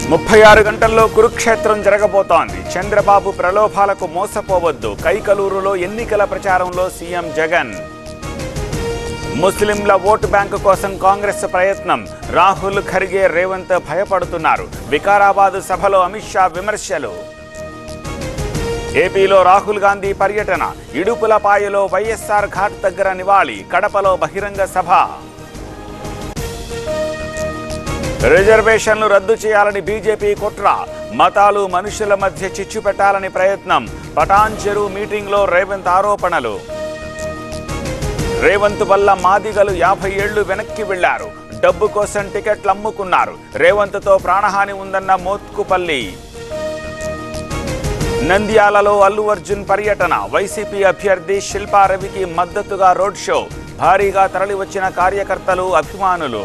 ముప్పై ఆరు గంటల్లో కురుక్షేత్రం జరగబోతోంది చంద్రబాబు ప్రలోభాలకు మోసపోవద్దు కైకలూరులో ఎన్నికల ప్రచారంలో సీఎం జగన్ ముస్లింల ఓటు బ్యాంకు కోసం కాంగ్రెస్ ప్రయత్నం రాహుల్ ఖర్గే రేవంత్ భయపడుతున్నారు వికారాబాద్ సభలో అమిత్ షా విమర్శలు ఏపీలో రాహుల్ గాంధీ పర్యటన ఇడుపులపాయలో వైఎస్ఆర్ ఘాట్ దగ్గర నివాళి కడపలో బహిరంగ సభ రిజర్వేషన్లు రద్దు చేయాలని బీజేపీ కుట్ర మతాలు మనుషుల మధ్య చిచ్చు పెట్టాలని ప్రయత్నం పటాన్ చెరువు మీటింగ్లో రేవంత్ ఆరోపణలు రేవంత్ వల్ల మాదిగలు యాభై ఏళ్లు వెనక్కి వెళ్లారు డబ్బు కోసం టికెట్లు అమ్ముకున్నారు రేవంత్తో ప్రాణహాని ఉందన్న మోత్కుపల్లి నంద్యాలలో అల్లు అర్జున్ పర్యటన వైసీపీ అభ్యర్థి శిల్పా రవికి మద్దతుగా రోడ్ షో భారీగా తరలివచ్చిన కార్యకర్తలు అభిమానులు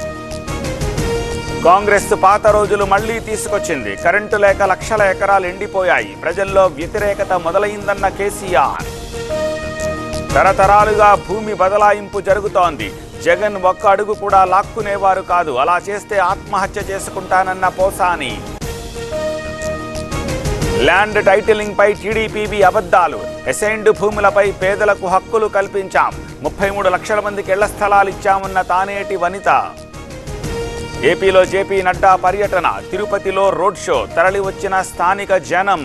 కాంగ్రెస్ పాత రోజులు మళ్లీ తీసుకొచ్చింది కరెంటు లేక లక్షల ఎకరాలు ఎండిపోయాయి ప్రజల్లో వ్యతిరేకత మొదలైందన్న కేసీఆర్ తరతరాలుగా భూమి బదలాయింపు జరుగుతోంది జగన్ ఒక్క అడుగు కూడా లాక్కునేవారు కాదు అలా చేస్తే ఆత్మహత్య చేసుకుంటానన్న పోసాని ల్యాండ్ టైటిలింగ్ పై టీడీపీబీ అబద్ధాలు అసైన్డ్ భూములపై పేదలకు హక్కులు కల్పించాం ముప్పై మూడు లక్షల మందికి ఇళ్ల స్థలాలు ఇచ్చామన్న తానేటి వనిత ఏపీలో జేపీ నడ్డా పర్యటన తిరుపతిలో రోడ్ షో తరలి వచ్చిన స్థానిక జనం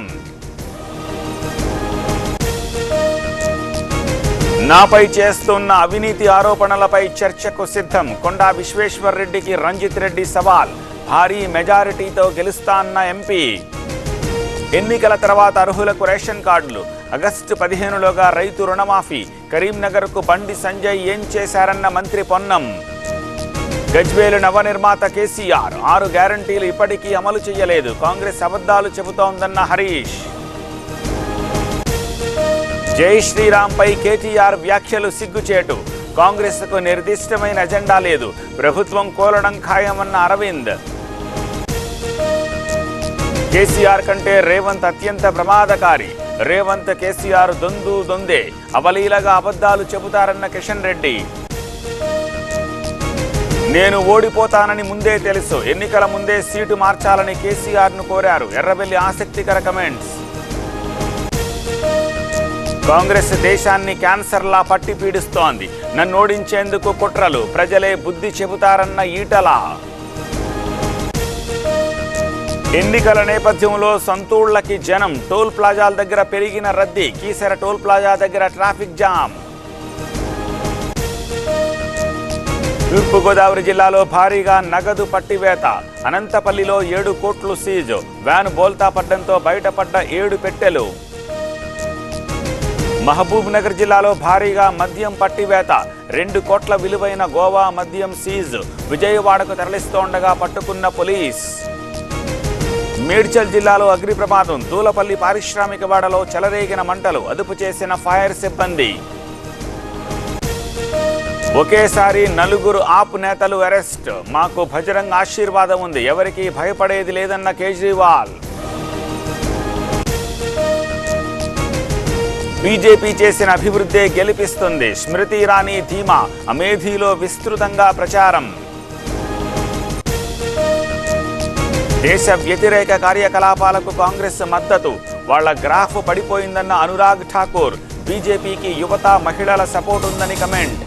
నాపై చేస్తున్న అవినీతి ఆరోపణలపై చర్చకు సిద్ధం కొండా విశ్వేశ్వర్ రెడ్డికి రంజిత్ రెడ్డి సవాల్ భారీ మెజారిటీతో గెలుస్తా అన్న ఎంపీ ఎన్నికల తర్వాత అర్హులకు రేషన్ కార్డులు ఆగస్టు పదిహేనులోగా రైతు రుణమాఫీ కరీంనగర్కు బండి సంజయ్ ఏం చేశారన్న మంత్రి పొన్నం గజ్వేలు నవనిర్మాత కేసీఆర్ ఆరు గ్యారంటీలు ఇప్పటికీ అమలు చేయలేదు కాంగ్రెస్ అబద్ధాలు చెబుతోందన్న హరీష్ జై శ్రీరామ్పై కేటీఆర్ వ్యాఖ్యలు సిగ్గుచేటు కాంగ్రెస్కు నిర్దిష్టమైన ఎజెండా లేదు ప్రభుత్వం కోలడం ఖాయమన్న అరవింద్ కేసీఆర్ కంటే రేవంత్ అత్యంత ప్రమాదకారి రేవంత్ కేసీఆర్ దొందు దొందే అవలీలగా అబద్ధాలు చెబుతారన్న కిషన్ రెడ్డి నేను ఓడిపోతానని ముందే తెలుసు ఎన్నికల ముందే సీటు మార్చాలని కేసీఆర్ ను కోరారు ఎర్రబెల్లి ఆసక్తికర కమెంట్స్ కాంగ్రెస్ దేశాన్ని క్యాన్సర్లా పట్టి పీడిస్తోంది నన్ను ఓడించేందుకు కుట్రలు ప్రజలే బుద్ధి చెబుతారన్న ఈటల ఎన్నికల నేపథ్యంలో సంతూళ్లకి జనం టోల్ ప్లాజాల దగ్గర పెరిగిన రద్దీ కీసెర టోల్ ప్లాజా దగ్గర ట్రాఫిక్ జామ్ తూర్పుగోదావరి జిల్లాలో భారీగా నగదు పట్టివేత అనంతపల్లిలో ఏడు కోట్లు సీజ్ వ్యాన్ బోల్తా పడ్డంతో బయటపడ్డ ఏడు పెట్టెలు మహబూబ్ నగర్ జిల్లాలో భారీగా మద్యం పట్టివేత రెండు కోట్ల విలువైన గోవా మద్యం సీజ్ విజయవాడకు తరలిస్తోండగా పట్టుకున్న పోలీస్ మేడ్చల్ జిల్లాలో అగ్ని ప్రమాదం దూలపల్లి పారిశ్రామికవాడలో చెలరేగిన మంటలు అదుపు చేసిన ఫైర్ సిబ్బంది ఒకేసారి నలుగురు ఆప్ నేతలు అరెస్ట్ మాకు భజరంగ్ ఆశీర్వాదం ఉంది ఎవరికీ భయపడేది లేదన్న కేజ్రీవాల్ బీజేపీ చేసిన అభివృద్ధే గెలిపిస్తుంది స్మృతి ఇరానీ ధీమా అమేధీలో విస్తృతంగా ప్రచారం దేశ వ్యతిరేక కార్యకలాపాలకు కాంగ్రెస్ మద్దతు వాళ్ళ గ్రాఫ్ పడిపోయిందన్న అనురాగ్ ఠాకూర్ బీజేపీకి యువత మహిళల సపోర్ట్ ఉందని కమెంట్